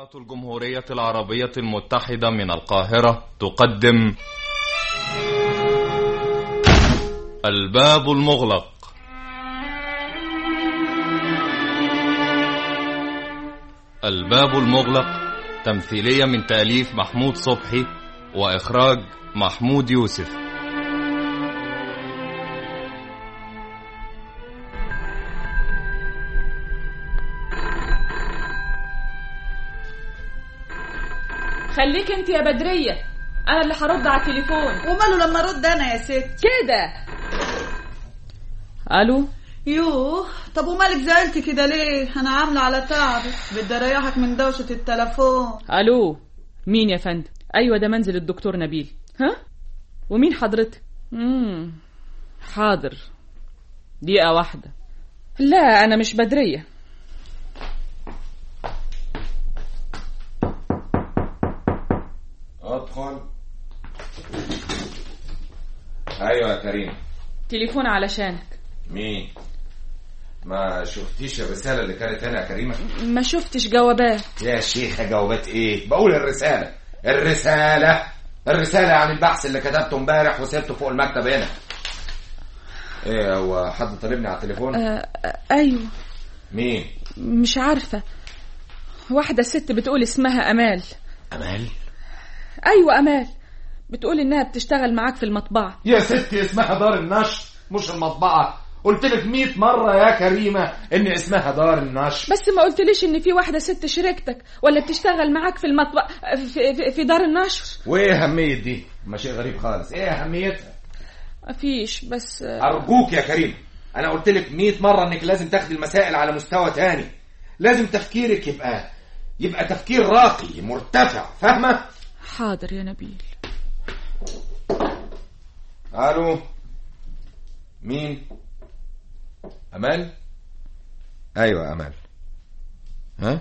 إذاعة الجمهورية العربية المتحدة من القاهرة تقدم الباب المغلق الباب المغلق تمثيلية من تأليف محمود صبحي وإخراج محمود يوسف خليك انت يا بدرية انا اللي هرد على التليفون وماله لما ارد انا يا ست كده الو يوه طب ومالك زعلتي كده ليه انا عامله على تعبك بدي اريحك من دوشه التلفون الو مين يا فندم ايوه ده منزل الدكتور نبيل ها ومين حضرتك امم حاضر دقيقة واحدة لا أنا مش بدرية ادخل ايوه يا كريم تليفون علشانك مين ما شفتيش الرسالة اللي كانت هنا يا كريمة ما شفتش جوابات يا شيخة جوابات ايه بقول الرسالة الرسالة الرسالة عن البحث اللي كتبته امبارح وسبته فوق المكتب هنا ايه هو حد طالبني على التليفون آه آه، أيوة مين مش عارفة واحدة ست بتقول اسمها أمال امال أيوة أمال بتقول إنها بتشتغل معاك في المطبعة يا ستي اسمها دار النشر مش المطبعة قلت لك 100 مرة يا كريمة ان اسمها دار النشر بس ما قلتليش إن في واحدة ست شريكتك ولا بتشتغل معاك في المطبعة في, في, في دار النشر وايه اهمية دي ما شيء غريب خالص ايه اهميتها مفيش بس آه، ارجوك يا كريم انا قلت لك 100 مره انك لازم تاخدي المسائل على مستوى تاني لازم تفكيرك يبقى يبقى تفكير راقي مرتفع فاهمه حاضر يا نبيل الو مين امال ايوه امال ها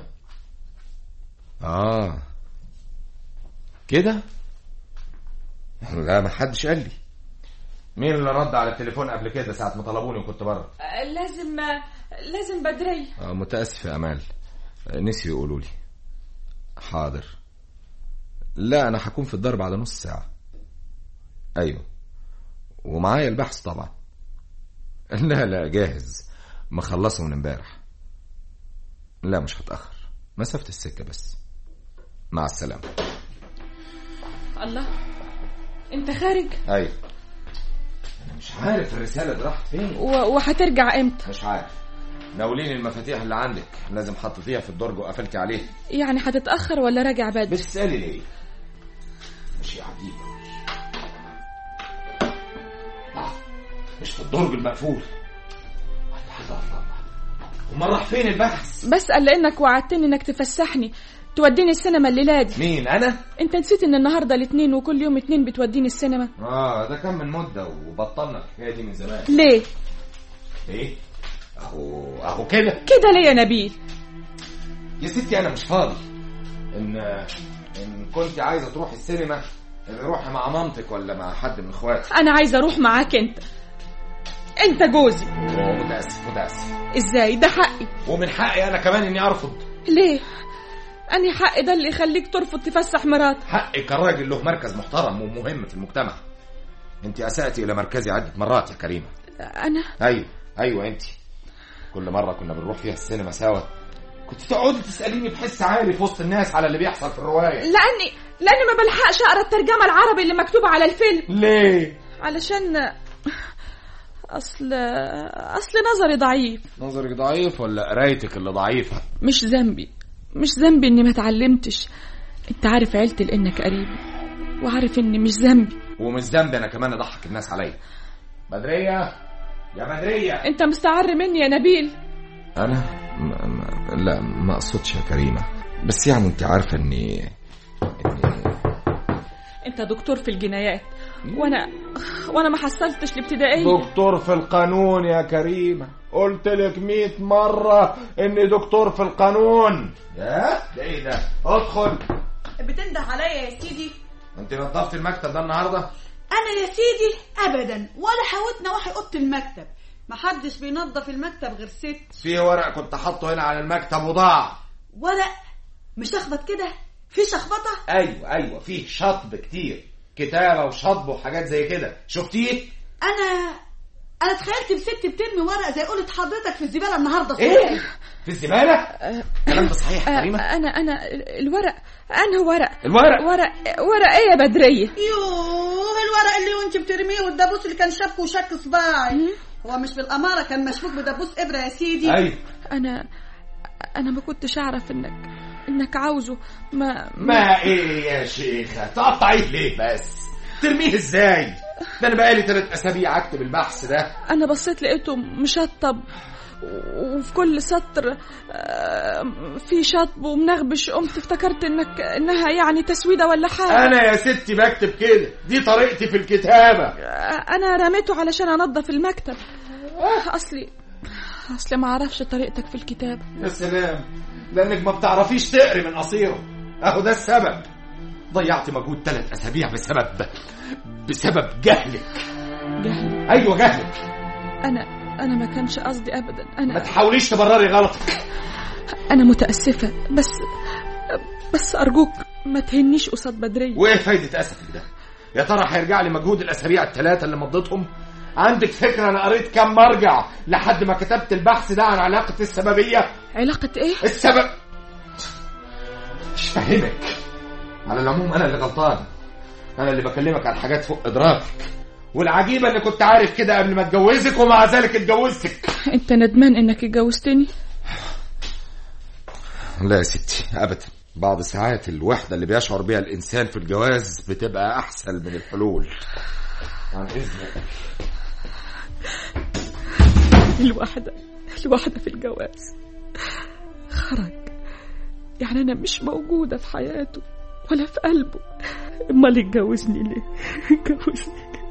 اه كده لا ما حدش قال لي مين اللي رد على التليفون قبل كده ساعه ما طلبوني وكنت بره آه، لازم آه، لازم بدرية آه متأسف يا أمال آه، نسيوا يقولوا لي حاضر لا أنا هكون في الدار بعد نص ساعة أيوه ومعايا البحث طبعا لا لا جاهز مخلصه من امبارح لا مش هتأخر مسافة السكة بس مع السلامة الله انت خارج أيوه أنا مش عارف الرسالة دي راحت فين و- وهترجع امتى مش عارف ناوليني المفاتيح اللي عندك لازم حطيتيها في الدرج وقفلتي عليه يعني هتتأخر ولا راجع بدري بتسألي ليه؟ شيء عجيب أوي. آه، مش في الدرج المقفول الله الله الله امال راح فين البحث؟ بسأل لانك وعدتني انك تفسحني توديني السينما الليلة دي مين انا؟ انت نسيت ان النهارده الاثنين وكل يوم اتنين بتوديني السينما اه ده كان من مده وبطلنا الحكايه دي من زمان ليه ايه؟ اهو اهو كده كده ليه يا نبيل يا ستي انا مش فاضي ان ان كنت عايزه تروحي السينما روحي مع مامتك ولا مع حد من اخواتك انا عايزه اروح معاك انت انت جوزي أوه، متاسف متاسف ازاي ده حقي ومن حقي انا كمان اني ارفض ليه انهي حق ده اللي يخليك ترفض تفسح مراتك حقي كراجل له مركز محترم ومهم في المجتمع انت اسأتي الى مركزي عدة مرات يا كريمة انا ايوه ايوه انت كل مرة كنا بنروح فيها السينما سوا كنت تقعدي تسأليني بحس عالي في وسط الناس على اللي بيحصل في الرواية لاني لاني ما بلحقش اقرا الترجمه العربي اللي مكتوبه على الفيلم ليه علشان اصل اصل نظري ضعيف نظرك ضعيف ولا قرايتك اللي ضعيفة مش ذنبي مش ذنبي اني ما اتعلمتش انت عارف عيلتي لانك قريب وعارف اني مش ذنبي ومش ذنبي انا كمان اضحك الناس عليا بدرية يا بدرية انت مستعر مني يا نبيل انا ما ما لا ما اقصدش يا كريمة بس يعني انت عارفة اني اني انت دكتور في الجنايات وانا وانا ما حصلتش الابتدائيه دكتور في القانون يا كريمة قلت لك مئة مرة اني دكتور في القانون يا ده ايه ده ادخل بتنده عليا يا سيدي انت نظفت المكتب ده النهارده انا يا سيدي ابدا ولا حاولت نواحي اوضه المكتب محدش بينظف المكتب غير ست في ورق كنت حاطه هنا على المكتب وضاع ورق مشخبط كده في شخبطه ايوه ايوه فيه شطب كتير كتابه وشطب وحاجات زي كده شفتيه انا انا تخيلت بست بترمي ورق زي قولة حضرتك في الزباله النهارده الصبح ايه في الزباله الكلام ده صحيح يا آه، كريمه انا انا الورق انا ورق الورق ورق ورق ايه يا بدريه يوه الورق اللي وانت بترميه والدبوس اللي كان شافه وشك صباعي هو مش بالاماره كان مشبوك بدبوس ابره يا سيدي ايوه انا انا ما كنتش اعرف انك انك عاوزه ما ما ايه يا شيخه تقطعيه ليه بس ترميه ازاي ده انا بقالي ثلاث اسابيع اكتب البحث ده انا بصيت لقيته مشطب وفي كل سطر آه، في شطب ومنغبش قمت افتكرت انك انها يعني تسويده ولا حاجه انا يا ستي بكتب كده دي طريقتي في الكتابه آه، انا رميته علشان انظف المكتب آه، اصلي اصلي ما اعرفش طريقتك في الكتابه يا سلام لانك ما بتعرفيش تقري من قصيره اهو ده السبب ضيعت مجهود ثلاث اسابيع بسبب بسبب جهلك جهل ايوه جهلك انا انا ما كانش قصدي ابدا ما انا تحاوليش تبرري غلطك انا متاسفه بس بس ارجوك ما تهنيش قصاد بدريه وايه فايده اسفك ده يا ترى هيرجع لي مجهود الاسابيع الثلاثه اللي مضيتهم عندك فكره انا قريت كم مرجع لحد ما كتبت البحث ده عن علاقه السببيه علاقه ايه السبب مش فاهمك على العموم انا اللي غلطان انا اللي بكلمك عن حاجات فوق ادراكك والعجيبه ان كنت عارف كده قبل ما اتجوزك ومع ذلك اتجوزتك انت ندمان انك اتجوزتني لا يا ستي ابدا بعض ساعات الوحده اللي بيشعر بها الانسان في الجواز بتبقى احسن من الحلول عن اذنك الواحدة الواحدة في الجواز خرج يعني أنا مش موجودة في حياته ولا في قلبه أمال اتجوزني ليه؟ اتجوزني ليه؟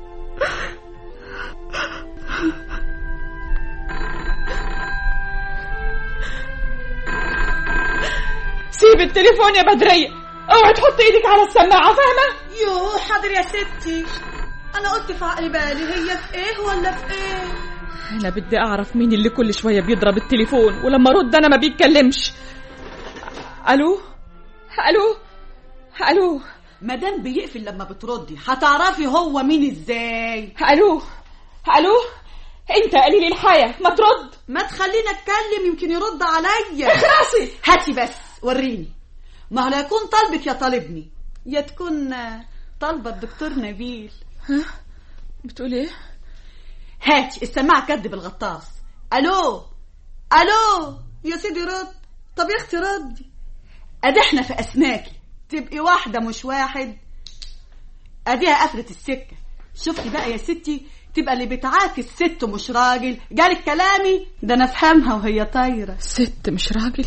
سيب التليفون يا بدرية اوعي تحط ايدك على السماعة فاهمة؟ يوه حاضر يا ستي انا قلت في عقل بالي هي في ايه ولا في ايه أنا بدي أعرف مين اللي كل شوية بيضرب التليفون ولما أرد أنا ما بيتكلمش ألو ألو ألو مادام بيقفل لما بتردي هتعرفي هو مين ازاي ألو ألو أنت قليل الحياة ما ترد ما تخليني اتكلم يمكن يرد عليا راسي هاتي بس وريني ما هو لا يكون طالبك يا طالبني يا تكون آه، طالبة الدكتور نبيل ها بتقول إيه؟ هاتي السماعة كدب الغطاس الو الو يا سيدي رد طب يا اختي ردي ادي احنا في اسماكي تبقي واحدة مش واحد اديها قفلة السكة شفتي بقى يا ستي تبقى اللي بتعاكس ست مش راجل جالك كلامي ده انا افهمها وهي طايرة ست مش راجل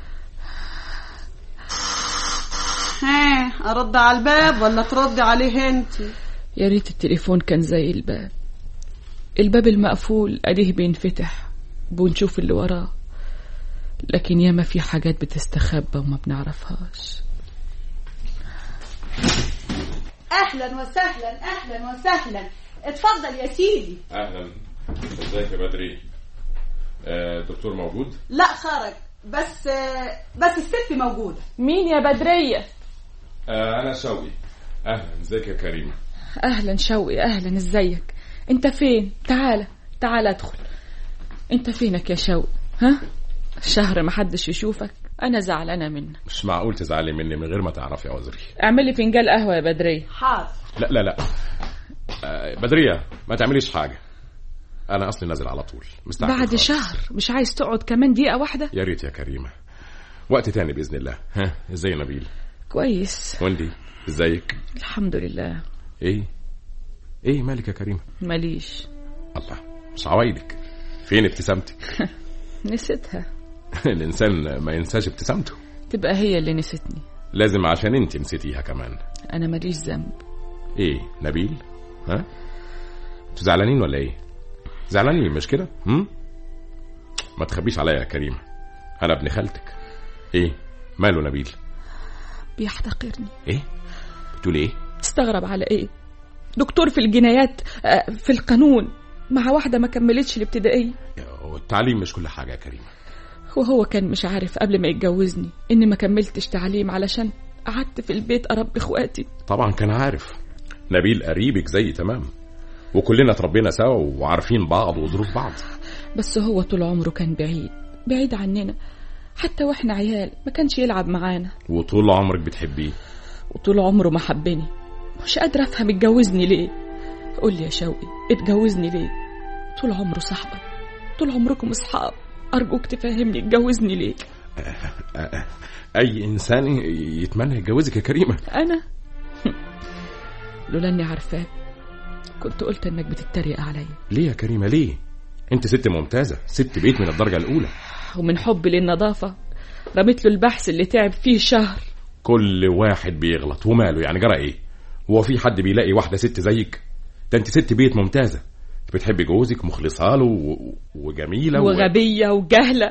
ها ارد على الباب ولا تردي عليه انت يا ريت التليفون كان زي الباب الباب المقفول أديه بينفتح بنشوف اللي وراه لكن ياما في حاجات بتستخبى وما بنعرفهاش اهلا وسهلا اهلا وسهلا اتفضل يا سيدي اهلا ازيك يا بدري آه، الدكتور موجود لا خرج بس آه، بس الست موجودة مين يا بدرية؟ آه، انا شوقي اهلا ازيك يا كريمه أهلا شوقي أهلا ازيك أنت فين؟ تعالى تعالى ادخل أنت فينك يا شوقي ها؟ شهر ما حدش يشوفك أنا زعلانة منك مش معقول تزعلي مني من غير ما تعرفي عذري اعملي فنجان قهوة يا بدرية حاضر لا لا لا آه، بدرية ما تعمليش حاجة أنا أصلي نازل على طول مستعجل بعد خالص. شهر مش عايز تقعد كمان دقيقة واحدة يا ريت يا كريمة وقت تاني بإذن الله ها ازاي يا نبيل كويس وندي ازيك الحمد لله ايه ايه مالك يا كريمة ماليش الله مش عوايدك فين ابتسامتك نسيتها الإنسان ما ينساش ابتسامته تبقى هي اللي نسيتني لازم عشان انت نسيتيها كمان أنا ماليش ذنب ايه نبيل ها انتوا زعلانين ولا ايه زعلانين مش كده هم ما تخبيش عليا يا كريمة انا ابن خالتك ايه ماله نبيل بيحتقرني ايه بتقول ايه استغرب على ايه دكتور في الجنايات آه، في القانون مع واحدة ما كملتش الابتدائية والتعليم مش كل حاجة يا كريمة وهو كان مش عارف قبل ما يتجوزني إني ما كملتش تعليم علشان قعدت في البيت أربي إخواتي طبعا كان عارف نبيل قريبك زي تمام وكلنا اتربينا سوا وعارفين بعض وظروف بعض بس هو طول عمره كان بعيد بعيد عننا حتى واحنا عيال ما كانش يلعب معانا وطول عمرك بتحبيه وطول عمره ما حبني مش قادرة أفهم اتجوزني ليه قول لي يا شوقي اتجوزني ليه طول عمره صاحبك طول عمركم أصحاب أرجوك تفهمني اتجوزني ليه اي انسان يتمنى يتجوزك يا كريمه أنا لولا إني عارفاك كنت قلت إنك بتتريق عليا ليه يا كريمه ليه انت ست ممتازه ست بيت من الدرجه الاولى ومن حبي للنظافة رميت له البحث اللي تعب فيه شهر كل واحد بيغلط وماله يعني جرى ايه هو في حد بيلاقي واحده ست زيك ده انت ست بيت ممتازه انت بتحبي جوزك مخلصه له و... وجميله و... وغبية وجهلة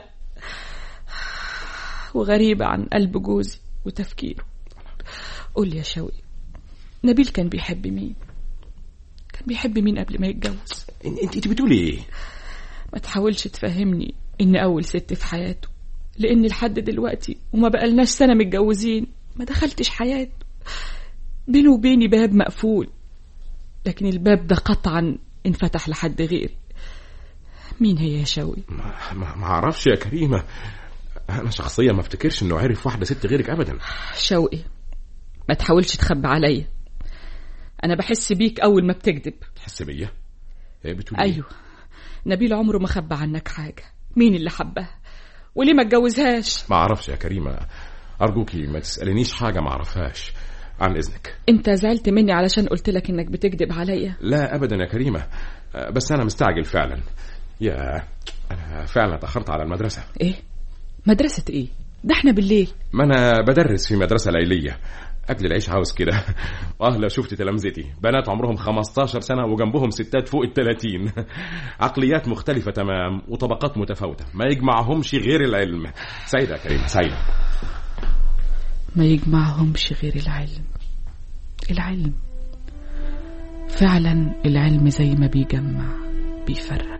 وغريبة عن قلب جوزي وتفكيره قول لي يا شوقي نبيل كان بيحب مين كان بيحب مين قبل ما يتجوز انت انت بتقولي ايه ما تحاولش تفهمني إني أول ست في حياته لأني لحد دلوقتي وما بقالناش سنة متجوزين ما دخلتش حياته بينه وبيني باب مقفول لكن الباب ده قطعا انفتح لحد غيري مين هي يا شوقي ما, ما, ما اعرفش يا كريمه انا شخصيا ما افتكرش انه عرف واحده ست غيرك ابدا شوقي ما تحاولش تخبي عليا انا بحس بيك اول ما بتكذب تحس بيا ايه بتقولي إيه؟ ايوه نبيل عمره ما خبى عنك حاجه مين اللي حبها وليه ما اتجوزهاش ما اعرفش يا كريمه ارجوكي ما تسالنيش حاجه ما اعرفهاش عن اذنك انت زعلت مني علشان قلت لك انك بتكذب عليا لا ابدا يا كريمه أه، بس انا مستعجل فعلا يا انا فعلا اتاخرت على المدرسه ايه مدرسه ايه ده احنا بالليل ما انا بدرس في مدرسه ليليه اكل العيش عاوز كده اه لو شفت تلامذتي بنات عمرهم 15 سنه وجنبهم ستات فوق ال 30 عقليات مختلفه تمام وطبقات متفاوته ما يجمعهمش غير العلم سعيده يا كريمه سعيده ما يجمعهمش غير العلم العلم فعلا العلم زي ما بيجمع بيفرق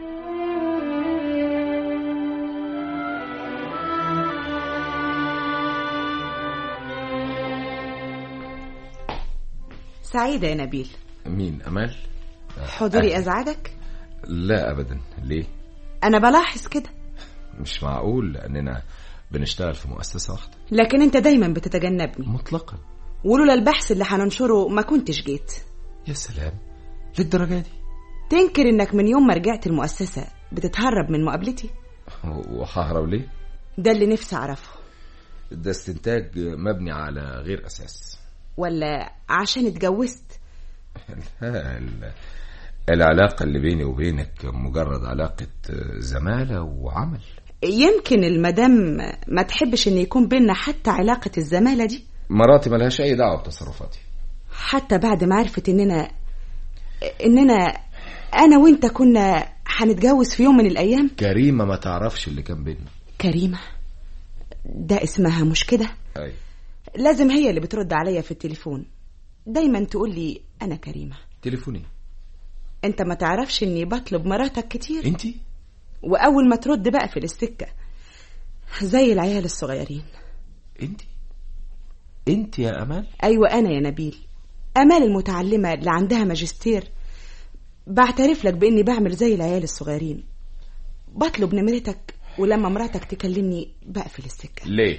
سعيدة يا نبيل مين امال حضوري أزعجك لا ابدا ليه أنا بلاحظ كده مش معقول لاننا بنشتغل في مؤسسه واحده لكن أنت دايما بتتجنبني مطلقا ولولا البحث اللي هننشره ما كنتش جيت يا سلام للدرجه دي تنكر إنك من يوم ما رجعت المؤسسة بتتهرب من مقابلتي وههرب ليه ده اللي نفسي أعرفه ده استنتاج مبني على غير اساس ولا عشان اتجوزت لا ال- العلاقة اللي بيني وبينك مجرد علاقة زمالة وعمل يمكن المدام ما تحبش ان يكون بينا حتى علاقة الزمالة دي مراتي ملهاش أي دعوة بتصرفاتي حتى بعد ما عرفت اننا اننا انا وانت كنا هنتجوز في يوم من الايام كريمة ما تعرفش اللي كان بيننا كريمة ده اسمها مش كده أي لازم هي اللي بترد عليا في التليفون دايما تقول لي انا كريمة تليفوني انت ما تعرفش اني بطلب مراتك كتير انتي واول ما ترد بقى في السكة زي العيال الصغيرين انتي انتي يا أمال ايوه انا يا نبيل امال المتعلمة اللي عندها ماجستير بعترف لك باني بعمل زي العيال الصغيرين بطلب نمرتك ولما مراتك تكلمني بقفل السكة ليه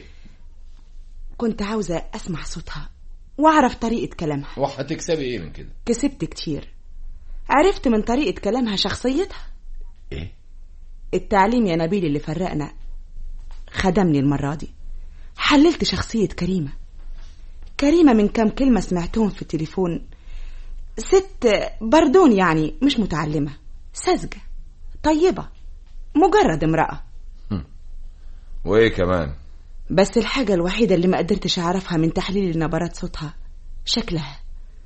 كنت عاوزة اسمع صوتها واعرف طريقة كلامها وهتكسبي ايه من كده كسبت كتير عرفت من طريقة كلامها شخصيتها ايه التعليم يا نبيل اللي فرقنا خدمني المرة دي حللت شخصية كريمة كريمة من كام كلمة سمعتهم في التليفون ست بردون يعني مش متعلمة ساذجة طيبة مجرد امرأة وايه كمان بس الحاجة الوحيدة اللي ما قدرتش أعرفها من تحليل نبرات صوتها شكلها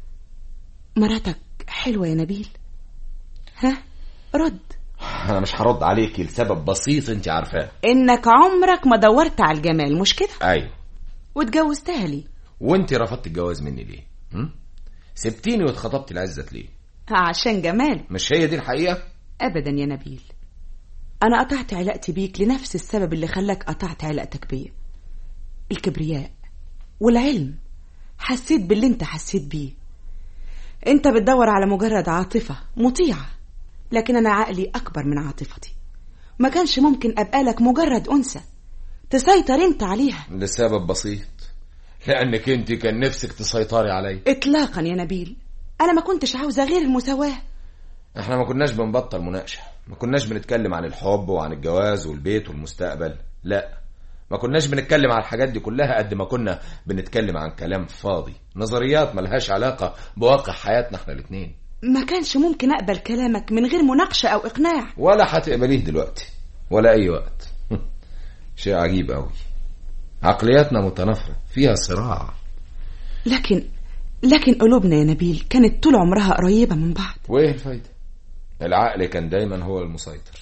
مراتك حلوة يا نبيل ها رد انا مش هرد عليكي لسبب بسيط انت عارفاه إنك عمرك ما دورت على الجمال مش كده ايوه واتجوزتها لي وانت رفضت الجواز مني ليه هم؟ سبتيني واتخطبتي لعزت ليه عشان جمال مش هي دي الحقيقة أبدا يا نبيل أنا قطعت علاقتي بيك لنفس السبب اللي خلاك قطعت علاقتك بيا الكبرياء والعلم حسيت باللي انت حسيت بيه انت بتدور على مجرد عاطفة مطيعة لكن أنا عقلي أكبر من عاطفتي ما كانش ممكن أبقى لك مجرد أنثى تسيطر انت عليها لسبب بسيط لانك انت كان نفسك تسيطري علي إطلاقا يا نبيل أنا ما كنتش عاوزة غير المساواة احنا ما كناش بنبطل مناقشه ما كناش بنتكلم عن الحب وعن الجواز والبيت والمستقبل لا ما كناش بنتكلم عن الحاجات دي كلها قد ما كنا بنتكلم عن كلام فاضي نظريات ملهاش علاقه بواقع حياتنا احنا الاتنين ما كانش ممكن أقبل كلامك من غير مناقشة أو إقناع ولا هتقبليه دلوقتي ولا اي وقت شيء عجيب قوي عقلياتنا متنافره فيها صراع لكن لكن قلوبنا يا نبيل كانت طول عمرها قريبة من بعض وايه الفايده العقل كان دايما هو المسيطر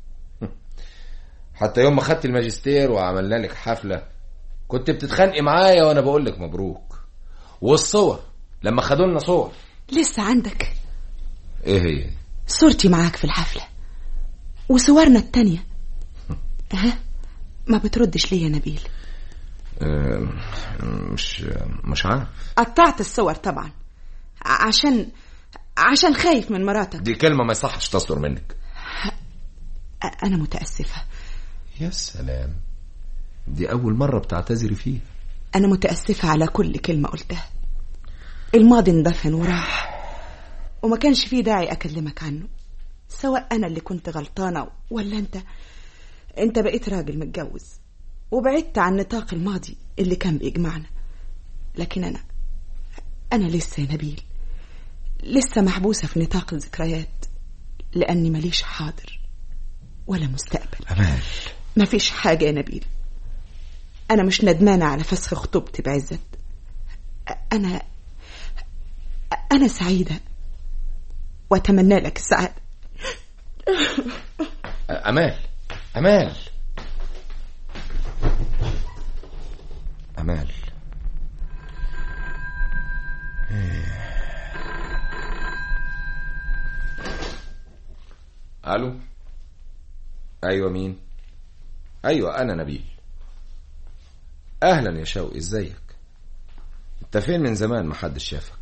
حتى يوم ما خدت الماجستير وعملنا لك حفله كنت بتتخانقي معايا وانا بقول لك مبروك والصور لما خدوا لنا صور لسه عندك ايه هي صورتي معاك في الحفلة وصورنا التانية ها ما بتردش ليه يا نبيل أه، مش مش عارف قطعت الصور طبعا ع- عشان عشان خايف من مراتك دي كلمه ما يصحش تصدر منك أ- أنا متأسفة يا سلام دي اول مره بتعتذري فيها أنا متأسفة على كل كلمة قلتها الماضي اندفن وراح وما كانش فيه داعي أكلمك عنه سواء أنا اللي كنت غلطانة ولا أنت أنت بقيت راجل متجوز وبعدت عن نطاق الماضي اللي كان بيجمعنا لكن أنا أنا لسه يا نبيل لسه محبوسة في نطاق الذكريات لأني ماليش حاضر ولا مستقبل امال مفيش حاجة يا نبيل أنا مش ندمانة على فسخ خطوبتي بعزت أنا أنا سعيدة وأتمنى لك السعادة امال امال امال الو ايوه مين ايوه انا نبيل اهلا يا شوقي ازيك انت فين من زمان محدش شافك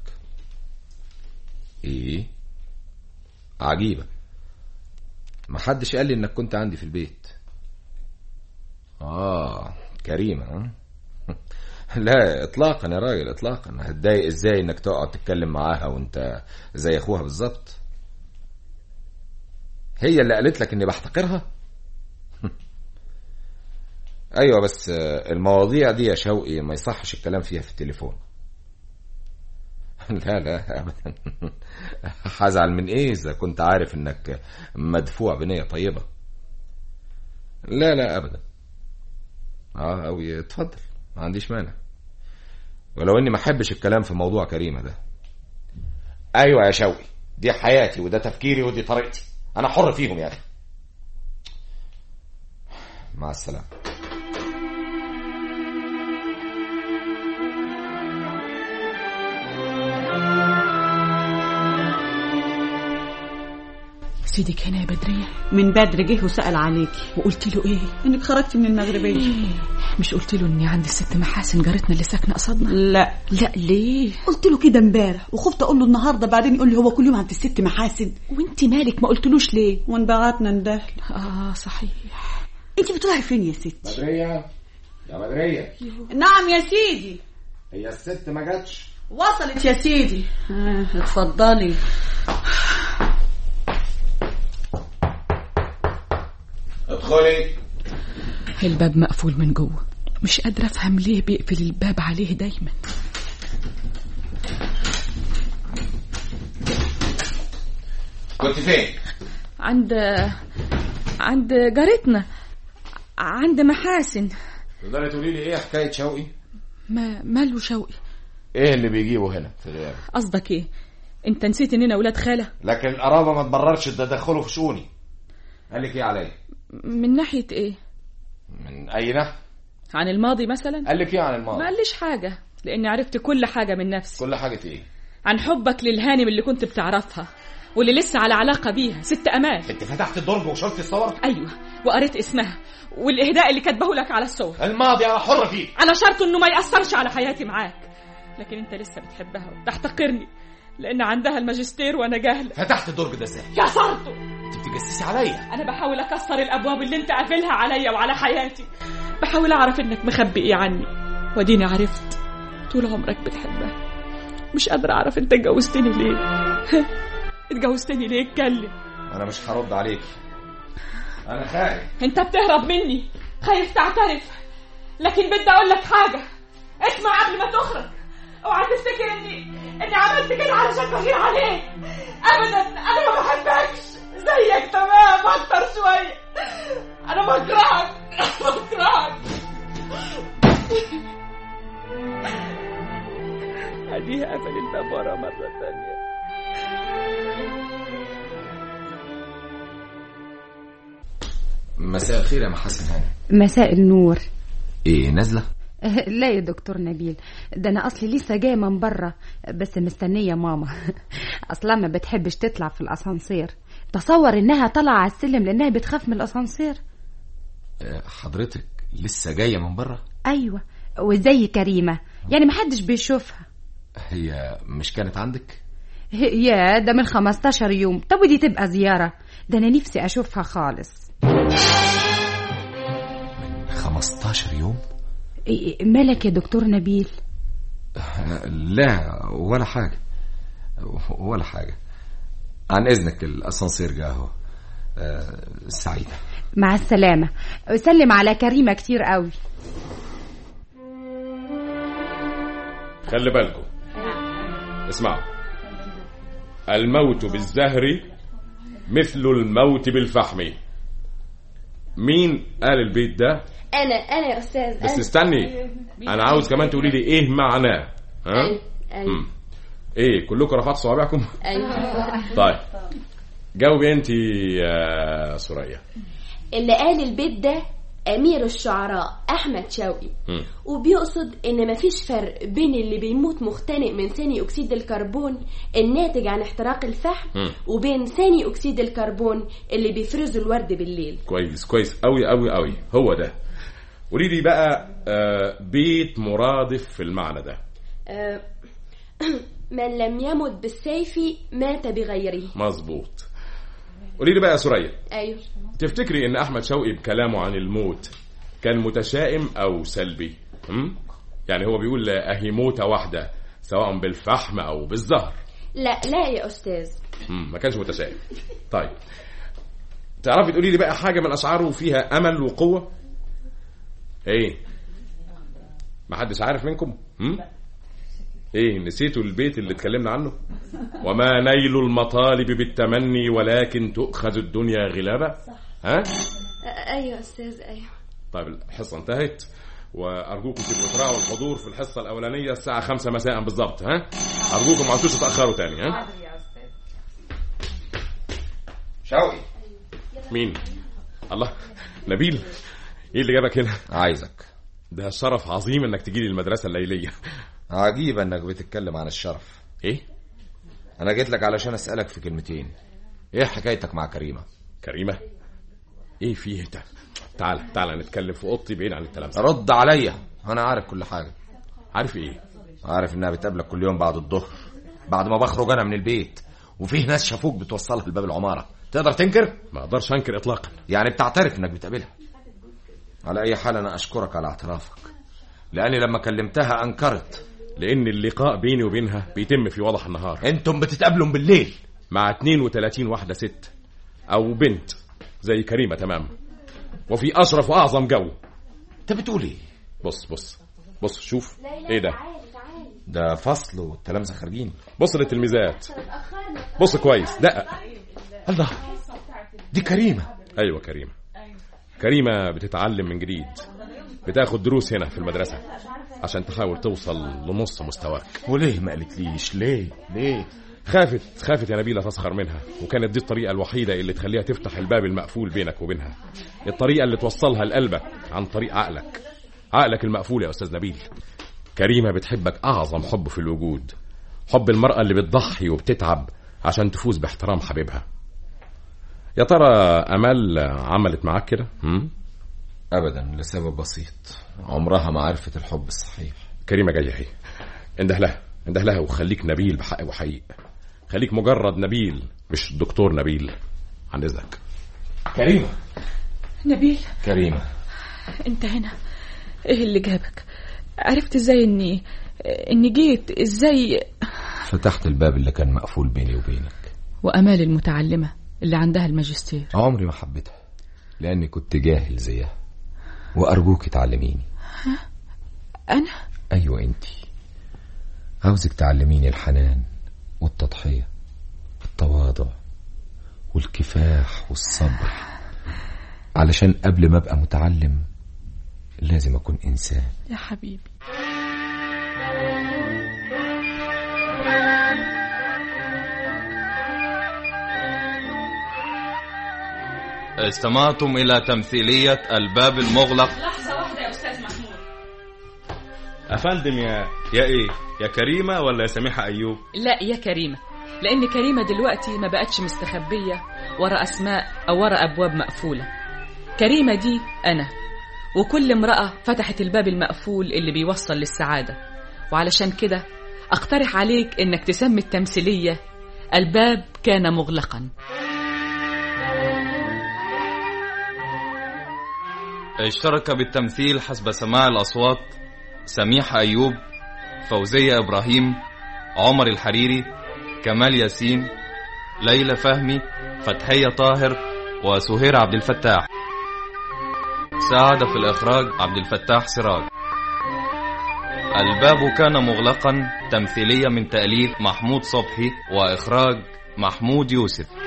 ايه عجيبه محدش قال لي انك كنت عندي في البيت اه كريمه ها؟ لا اطلاقا يا راجل اطلاقا هتضايق ازاي انك تقعد تتكلم معاها وانت زي اخوها بالظبط هي اللي قالت لك اني بحتقرها ايوه بس آه، المواضيع دي يا شوقي ما يصحش الكلام فيها في التليفون لا لا ابدا هزعل من ايه اذا كنت عارف انك مدفوع بنيه طيبه لا لا ابدا اه اوي اتفضل ما عنديش مانع ولو اني ما احبش الكلام في موضوع كريمه ده ايوه يا شوقي دي حياتي وده تفكيري ودي طريقتي انا حر فيهم يا اخي مع السلامه سيدك هنا يا بدرية من بدري جه وسأل عليكي وقلت له ايه انك خرجتي من المغربية مش قلت له اني عند الست محاسن جارتنا اللي ساكنه قصادنا لا لا ليه قلت له كده امبارح وخفت اقول له النهارده بعدين يقول لي هو كل يوم عند الست محاسن وانت مالك ما قلتلوش ليه وانبعتنا ندهل اه صحيح انت بتروحي فين يا ستي بدريه يا بدريه نعم يا سيدي هي الست ما جاتش وصلت يا سيدي آه اتفضلي ادخلي الباب مقفول من جوه مش قادرة أفهم ليه بيقفل الباب عليه دايما كنت فين عند عند جارتنا عند محاسن تقدري تقولي لي ايه حكايه شوقي ما ماله شوقي ايه اللي بيجيبه هنا في غيابه قصدك ايه انت نسيت اننا ولاد خالة لكن القرابه ما تبررش تدخله في شؤوني قال لك ايه عليا من ناحية ايه من اي ناحيه عن الماضي مثلا قال لك ايه عن ما الماضي قاليش حاجة لاني عرفت كل حاجة من نفسي كل حاجه ايه عن حبك للهانم اللي كنت بتعرفها واللي لسه على علاقة بيها ست أمال انت فتحت الدرج وشلت الصور أيوة وقريت اسمها والإهداء اللي كاتبه لك على الصور الماضي انا حر فيه على شرط إنه ما يأثرش على حياتي معاك لكن أنت لسه بتحبها وبتحتقرني لأن عندها الماجستير وأنا جاهلة فتحت الدرج ده ازاي كسرته انت بتجسسي عليا أنا بحاول أكسر الأبواب اللي أنت قافلها عليا وعلى حياتي بحاول أعرف إنك مخبي إيه عني وديني عرفت طول عمرك بتحبها مش قادرة أعرف أنت اتجوزتني ليه اتجوزتني ليه اتكلم انا مش هرد عليك انا خايف أنت بتهرب مني خايف تعترف لكن بدي أقول لك حاجة اسمع قبل ما تخرج اوعى تفتكر اني اني عملت كده علشان بغير عليك ابدا انا ما بحبكش زيك تمام اكتر شويه انا بكرهك بكرهك اديها قفل الباب ورا مره تانية مساء الخير يا محسن هاني مساء النور ايه نازله لا يا دكتور نبيل ده انا اصلي لسه جايه من بره بس مستنيه ماما اصلا ما بتحبش تطلع في الاسانسير تصور انها طالعه على السلم لانها بتخاف من الاسانسير آه، حضرتك لسه جايه من بره ايوه وزي كريمه يعني محدش بيشوفها هي مش كانت عندك يا ده من 15 يوم طب ودي تبقى زياره ده انا نفسي اشوفها خالص 15 يوم إيه- مالك يا دكتور نبيل آه، لا ولا حاجه ولا حاجه عن اذنك الاسانسير جه اهو آه، سعيده مع السلامه سلم على كريمه كتير قوي خلي بالكم اسمعوا الموت بالزهر مثل الموت بالفحم مين قال البيت ده انا انا يا استاذ بس أنا. استني انا عاوز كمان تقولي لي ايه معناه ها ايوه ايوه مم. ايه كلكم رفعتوا صوابعكم ايوه طيب جاوبي انت يا سوريا اللي قال البيت ده امير الشعراء احمد شوقي مم. وبيقصد ان مفيش فرق بين اللي بيموت مختنق من ثاني اكسيد الكربون الناتج عن احتراق الفحم مم. وبين ثاني اكسيد الكربون اللي بيفرزه الورد بالليل كويس كويس قوي قوي قوي هو ده قولي لي بقى آه بيت مرادف في المعنى ده آه، من لم يمت بالسيف مات بغيره مظبوط قولي لي بقى يا سوريا ايوه تفتكري ان احمد شوقي بكلامه عن الموت كان متشائم او سلبي هم؟ يعني هو بيقول اهي موتة واحدة سواء بالفحم او بالزهر لا لا يا استاذ مم، ما كانش متشائم طيب تعرفي تقولي لي بقى حاجة من اشعاره فيها امل وقوة ايه ما حدش عارف منكم هم؟ ايه نسيتوا البيت اللي اتكلمنا عنه وما نيل المطالب بالتمني ولكن تؤخذ الدنيا غلابة ها آه، ايوه استاذ ايوه طيب الحصة انتهت وأرجوكم تبقوا تراعوا الحضور في الحصة الأولانية الساعة خمسة مساء بالظبط ها أرجوكم ما عدتوش تتأخروا تاني ها شوقي مين الله نبيل ايه اللي جابك هنا عايزك ده شرف عظيم انك تجي لي المدرسة الليلية عجيب انك بتتكلم عن الشرف ايه انا جيت لك علشان اسالك في كلمتين ايه حكايتك مع كريمه كريمة ايه فيه ده تعال تعال نتكلم في اوضتي بعيد عن التلامذة رد عليا انا عارف كل حاجه عارف ايه عارف انها بتقابلك كل يوم بعد الظهر بعد ما بخرج انا من البيت وفيه ناس شافوك بتوصلها لباب العماره تقدر تنكر ما اقدرش انكر اطلاقا يعني بتعترف انك بتقابلها على اي حال انا اشكرك على اعترافك لاني لما كلمتها انكرت لان اللقاء بيني وبينها بيتم في وضح النهار انتم بتتقابلوا بالليل مع 32 واحدة ست او بنت زي كريمة تمام وفي اشرف واعظم جو انت بتقول ايه بص بص بص شوف ايه ده ده فصل والتلامذه خارجين بص للتلميذات بص كويس دقق الله دي كريمه ايوه كريمه كريمه بتتعلم من جديد بتاخد دروس هنا في المدرسه عشان تحاول توصل لنص مستواك وليه ما قالتليش ليه ليه خافت خافت يا نبيله تسخر منها وكانت دي الطريقه الوحيده اللي تخليها تفتح الباب المقفول بينك وبينها الطريقه اللي توصلها لقلبك عن طريق عقلك عقلك المقفول يا استاذ نبيل كريمه بتحبك اعظم حب في الوجود حب المراه اللي بتضحي وبتتعب عشان تفوز باحترام حبيبها يا ترى امال عملت معاك كده هم؟ ابدا لسبب بسيط عمرها ما عرفت الحب الصحيح كريمه جايه اهي انده لها انده لها وخليك نبيل بحق وحقيق خليك مجرد نبيل مش دكتور نبيل عن اذنك كريمه نبيل كريمه انت هنا ايه اللي جابك عرفت ازاي اني اني جيت ازاي فتحت الباب اللي كان مقفول بيني وبينك وامال المتعلمه اللي عندها الماجستير عمري ما حبيتها لاني كنت جاهل زيها وارجوك تعلميني انا ايوه انتي عاوزك تعلميني الحنان والتضحيه التواضع والكفاح والصبر علشان قبل ما ابقى متعلم لازم اكون انسان يا حبيبي استمعتم إلى تمثيلية الباب المغلق لحظه واحده يا استاذ محمود افندم يا يا ايه يا كريمه ولا يا سميحه ايوب لا يا كريمه لان كريمه دلوقتي ما بقتش مستخبيه ورا اسماء او ورا ابواب مقفوله كريمه دي انا وكل امراه فتحت الباب المقفول اللي بيوصل للسعاده وعلشان كده اقترح عليك انك تسمي التمثيليه الباب كان مغلقا اشترك بالتمثيل حسب سماع الأصوات سميح أيوب فوزية إبراهيم عمر الحريري كمال ياسين ليلى فهمي فتحية طاهر وسهير عبد الفتاح ساعد في الإخراج عبد الفتاح سراج الباب كان مغلقا تمثيلية من تأليف محمود صبحي وإخراج محمود يوسف